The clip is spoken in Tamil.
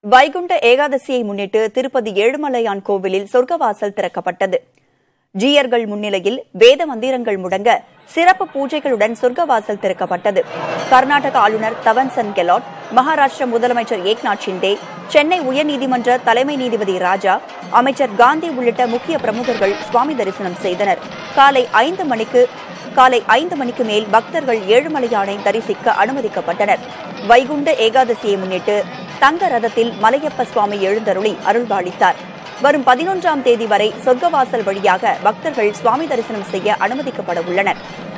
வைகுண்ட ஏகாதசியை முன்னிட்டு திருப்பதி ஏழுமலையான் கோவிலில் சொர்க்கவாசல் திறக்கப்பட்டது ஜீயர்கள் முன்னிலையில் வேத மந்திரங்கள் முழங்க சிறப்பு பூஜைகளுடன் சொர்க்கவாசல் திறக்கப்பட்டது கர்நாடக ஆளுநர் தவன்சன் கெலாட் மகாராஷ்டிர முதலமைச்சர் ஏக்நாத் ஷிண்டே சென்னை உயர்நீதிமன்ற தலைமை நீதிபதி ராஜா அமைச்சர் காந்தி உள்ளிட்ட முக்கிய பிரமுகர்கள் சுவாமி தரிசனம் செய்தனர் காலை ஐந்து மணிக்கு காலை ஐந்து மணிக்கு மேல் பக்தர்கள் ஏழுமலையானை தரிசிக்க அனுமதிக்கப்பட்டனர் வைகுண்ட ஏகாதசியை முன்னிட்டு தங்க ரதத்தில் மலையப்ப சுவாமி எழுந்தருளி அருள்பாலித்தார் வரும் பதினொன்றாம் தேதி வரை சொர்க்கவாசல் வழியாக பக்தர்கள் சுவாமி தரிசனம் செய்ய அனுமதிக்கப்பட உள்ளனர்